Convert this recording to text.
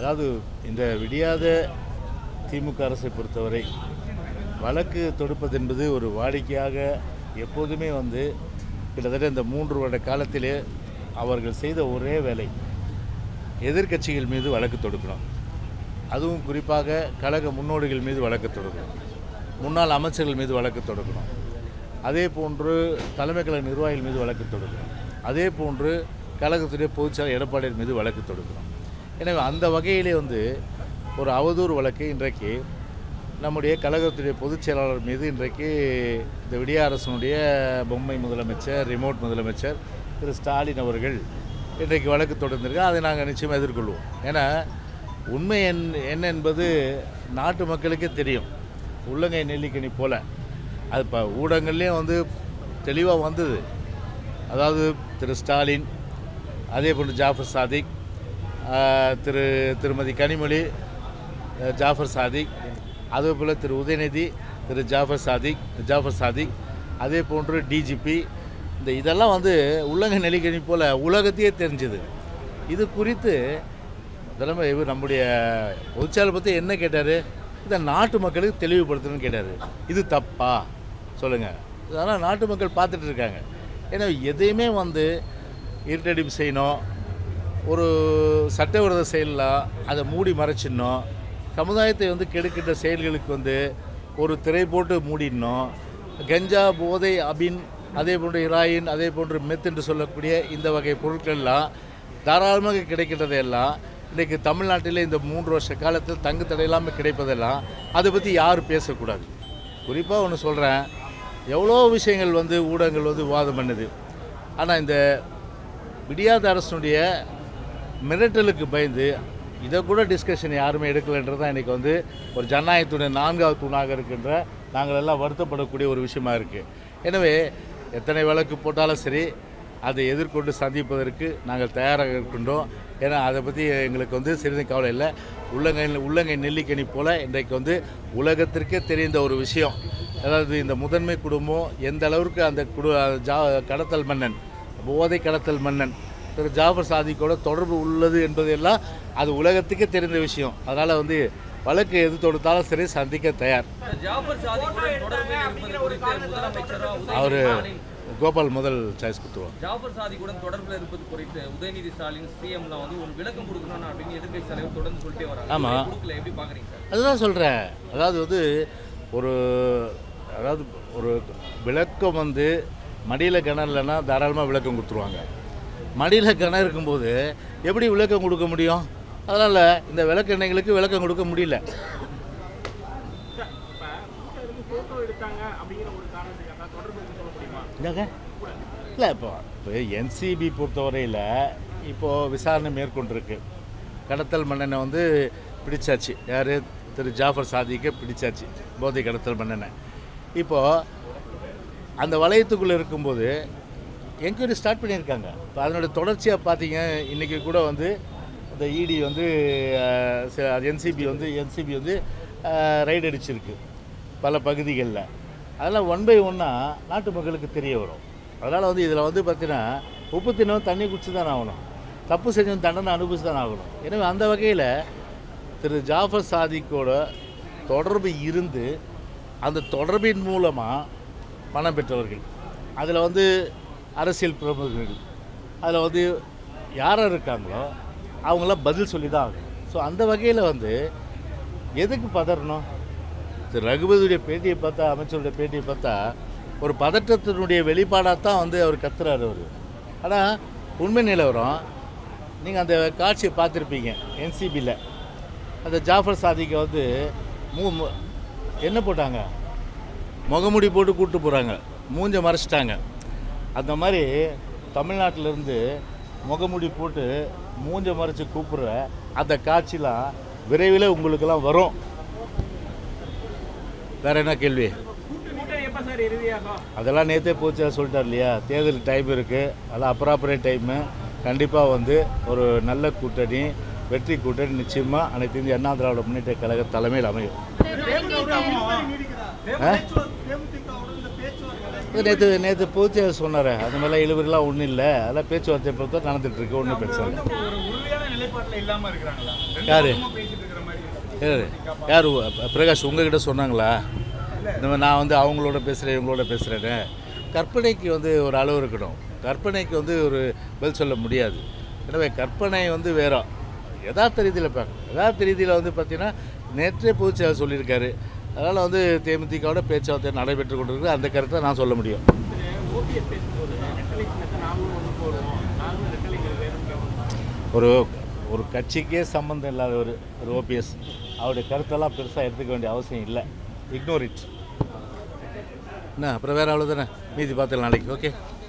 அதாவது இந்த விடியாத திமுக அரசை பொறுத்தவரை வழக்கு தொடுப்பது என்பது ஒரு வாடிக்கையாக எப்போதுமே வந்து கிட்டத்தட்ட இந்த மூன்று வருட காலத்திலே அவர்கள் செய்த ஒரே வேலை எதிர்க்கட்சிகள் மீது வழக்கு தொடுக்கணும் அதுவும் குறிப்பாக கழக முன்னோடிகள் மீது வழக்கு தொடுக்கணும் முன்னாள் அமைச்சர்கள் மீது வழக்கு தொடுக்கணும் அதே போன்று தலைமை கழக நிர்வாகிகள் மீது வழக்கு தொடுக்கணும் அதே போன்று கழகத்துடைய பொதுச்செயலர் எடப்பாடியார் மீது வழக்கு தொடுக்கணும் எனவே அந்த வகையிலே வந்து ஒரு அவதூறு வழக்கு இன்றைக்கு நம்முடைய கழகத்துடைய பொதுச் செயலாளர் மீது இன்றைக்கு இந்த விடிய அரசனுடைய பொம்மை முதலமைச்சர் ரிமோட் முதலமைச்சர் திரு ஸ்டாலின் அவர்கள் இன்றைக்கு வழக்கு தொடர்ந்திருக்காங்க அதை நாங்கள் நிச்சயமாக எதிர்கொள்வோம் ஏன்னா உண்மை என் என்ன என்பது நாட்டு மக்களுக்கே தெரியும் உள்ளங்கை நெல்லிக்கனி போல அது இப்போ ஊடகங்கள்லேயும் வந்து தெளிவாக வந்தது அதாவது திரு ஸ்டாலின் அதே போன்று ஜாஃபர் சாதிக் ஆஹ், திரு திருமதி கனிமொழி அஹ், ஜாஃபர் சாதிக் அதே போல் திரு உதயநிதி திரு ஜாஃபர் சாதிக் ஜாஃபர் சாதிக் அதே போன்று டிஜிபி இந்த இதெல்லாம் வந்து உள்ளங்க நெல்லிக்கனி போல் உலகத்தையே தெரிஞ்சது இது குறித்து தலைமை இவர் நம்முடைய பொதுச்செயலர் பற்றி என்ன கேட்டார் இதை நாட்டு மக்களுக்கு தெளிவுபடுத்தணும்னு கேட்டார் இது தப்பா சொல்லுங்கள் இதெல்லாம் நாட்டு மக்கள் பார்த்துட்டு இருக்காங்க ஏன்னா எதையுமே வந்து இருட்டடிப்பு செய்யணும் ஒரு சட்டவிரோத செயலாம் அதை மூடி மறைச்சிடணும் சமுதாயத்தை வந்து கெடுக்கின்ற செயல்களுக்கு வந்து ஒரு திரை போட்டு மூடிடணும் கஞ்சா போதை அபின் அதே போன்று இராயின் அதே போன்று மெத் என்று சொல்லக்கூடிய இந்த வகை பொருட்கள்லாம் தாராளமாக கிடைக்கின்றதையெல்லாம் இன்றைக்கு தமிழ்நாட்டில் இந்த மூன்று வருஷ காலத்தில் தங்கு தடையில்லாமல் கிடைப்பதெல்லாம் அதை பற்றி யாரும் பேசக்கூடாது குறிப்பாக ஒன்று சொல்கிறேன் எவ்வளோ விஷயங்கள் வந்து ஊடகங்கள் வந்து விவாதம் பண்ணுது ஆனால் இந்த விடியாத அரசனுடைய மிரட்டலுக்கு பயந்து இதை கூட டிஸ்கஷன் யாருமே எடுக்கலைன்றது தான் இன்றைக்கி வந்து ஒரு ஜனநாயகத்துடைய நான்காவது தூணாக இருக்கின்ற நாங்கள் எல்லாம் வருத்தப்படக்கூடிய ஒரு விஷயமா இருக்குது எனவே எத்தனை வழக்கு போட்டாலும் சரி அதை எதிர்கொண்டு சந்திப்பதற்கு நாங்கள் தயாராக இருக்கின்றோம் ஏன்னா அதை பற்றி எங்களுக்கு வந்து சிறிது கவலை இல்லை உள்ளங்கை உள்ளங்கை நெல்லிக்கனி போல் இன்றைக்கு வந்து உலகத்திற்கே தெரிந்த ஒரு விஷயம் அதாவது இந்த முதன்மை குடும்பம் எந்த அளவுக்கு அந்த குடு ஜா கடத்தல் மன்னன் போதை கடத்தல் மன்னன் திரு ஜாஃபர் சாதிக்கோட தொடர்பு உள்ளது என்பதெல்லாம் அது உலகத்துக்கே தெரிந்த விஷயம் அதனால் வந்து வழக்கு எது தொடுத்தாலும் சரி சந்திக்க தயார் ஜாஃபர் சாதிக்குடன் தொடர்பில் இருப்பது குறித்து முதலமைச்சரா அவர் உதயநிதி ஸ்டாலின் கோபால் முதல் சாய்ஸ் கொடுத்துருவோம் ஜாஃபர் சாதிக்குடன் தொடர்பில் இருப்பது குறித்து உதயநிதி ஸ்டாலின் சிஎம்லாம் வந்து ஒரு விளக்கம் கொடுக்கணும் அப்படின்னு எதிர்க்கட்சி தலைவர் தொடர்ந்து சொல்லிட்டே வராங்க ஆமா. இவரே கொடுக்கல எப்படி பாக்குறீங்க சார் அதுதான் சொல்கிறேன் அதாவது வந்து ஒரு அதாவது ஒரு விளக்கம் வந்து மடியில் கிணறு இல்லைன்னா தாராளமாக விளக்கம் கொடுத்துருவாங்க மடியில் கிணறு இருக்கும்போது எப்படி விளக்கம் கொடுக்க முடியும் அதனால் இந்த விளக்கெண்ணெய்களுக்கு விளக்கம் கொடுக்க முடியல இந்தாங்க இல்லை இப்போ இப்போ என்சிபி பொறுத்தவரையில் இப்போது விசாரணை மேற்கொண்டிருக்கு கடத்தல் மன்னனை வந்து பிடிச்சாச்சு யார் திரு ஜாஃபர் சாதிக்கை பிடிச்சாச்சு போதை கடத்தல் மன்னனை இப்போது அந்த வளையத்துக்குள்ளே இருக்கும்போது என்கொயரி ஸ்டார்ட் பண்ணியிருக்காங்க இப்போ அதனோட தொடர்ச்சியாக பார்த்தீங்க இன்றைக்கி கூட வந்து இந்த இடி வந்து என்சிபி வந்து என்சிபி வந்து ரைடு அடிச்சிருக்கு பல பகுதிகளில் அதெல்லாம் ஒன் பை ஒன்னாக நாட்டு மக்களுக்கு தெரிய வரும் அதனால் வந்து இதில் வந்து பார்த்தீங்கன்னா உப்பு தினம் தண்ணி குடிச்சு தான் ஆகணும் தப்பு செஞ்சவன் தண்டனை அனுபவிச்சு தான் ஆகணும் எனவே அந்த வகையில் திரு ஜாஃபர் சாதிக்கோட தொடர்பு இருந்து அந்த தொடர்பின் மூலமாக பணம் பெற்றவர்கள் அதில் வந்து அரசியல் பிரமுகர்கள் அதில் வந்து யார் யார் இருக்காங்களோ அவங்களாம் பதில் சொல்லி தான் ஆகணும் ஸோ அந்த வகையில் வந்து எதுக்கு பதறணும் திரு ரகுபதியுடைய பேட்டியை பார்த்தா அமைச்சருடைய பேட்டியை பார்த்தா ஒரு பதற்றத்தினுடைய வெளிப்பாடாக தான் வந்து அவர் கத்துறாரு அவர் ஆனால் உண்மை நிலவரம் நீங்கள் அந்த காட்சியை பார்த்துருப்பீங்க என்சிபியில் அந்த ஜாஃபர் சாதிக்கை வந்து மூ மு- என்ன போட்டாங்க முகமுடி போட்டு கூப்பிட்டு போகிறாங்க மூஞ்ச மறைச்சிட்டாங்க அந்த மாதிரி தமிழ்நாட்டிலேருந்து முகமுடி போட்டு மூஞ்ச மறைச்சு கூப்பிடுற அந்த காட்சிலாம் விரைவில் உங்களுக்கெல்லாம் வரும் வேற என்ன கேள்வி அதெல்லாம் நேற்றே போச்சு சொல்லிட்டார் இல்லையா தேர்தல் டைம் இருக்குது அதெல்லாம் அப்ராப்பரேட் டைமு கண்டிப்பாக வந்து ஒரு நல்ல கூட்டணி வெற்றி கூட்டணி நிச்சயமாக அனைத்து இந்திய அண்ணா திராவிட முன்னேற்ற கழக தலைமையில் அமையும் நேற்று நேற்று பொதுச்செயலர் சொன்னார் அந்த மாதிரிலாம் இழுவரிலாம் ஒன்றும் இல்லை அதெல்லாம் பேச்சுவார்த்தை பொறுத்த நடந்துட்டு இருக்கு ஒன்றும் பிரச்சனை இல்லை ஒரு உறுதியான நிலைப்பாட்டுல இல்லாம இருக்கிறாங்களா ரெண்டு யாரு? பக்கமும் பேசிட்டு இருக்கிற மாதிரி இருக்கு. யார் யார் உ- பிரகாஷ் உங்ககிட்ட சொன்னாங்களா இந்த மாதிரி நான் வந்து அவங்களோட பேசுகிறேன் இவங்களோட பேசுகிறேன்னு கற்பனைக்கு வந்து ஒரு அளவு இருக்கணும் கற்பனைக்கு வந்து ஒரு பதில் சொல்ல முடியாது எனவே கற்பனை வந்து வேற யதார்த்த ரீதியில் பார்க்கணும் யதார்த்த ரீதியில் வந்து பார்த்தீங்கன்னா நேற்றே பொதுச்செயலாளர் சொல்லியிருக்காரு அதனால் வந்து தேமுதிகவோட பேச்சுவார்த்தை நடைபெற்று கொண்டிருக்கு அந்த கருத்தை நான் சொல்ல முடியும் ஓபிஎஸ் பேசும்போது ரெட்டலை சின்னத்தை நாங்களும் ஒன்று போடுவோம் நாங்களும் ரெட்டலைங்கிறது வேணும்னு கேட்போம் ஒரு ஒரு கட்சிக்கே சம்மந்தம் இல்லாத ஒரு ஒரு ஓபிஎஸ் அவருடைய கருத்தெல்லாம் பெருசாக எடுத்துக்க வேண்டிய அவசியம் இல்லை இக்னோர் இட் என்ன அப்புறம் வேறு அவ்வளோதானே மீதி பார்த்துக்கலாம் நாளைக்கு ஓகே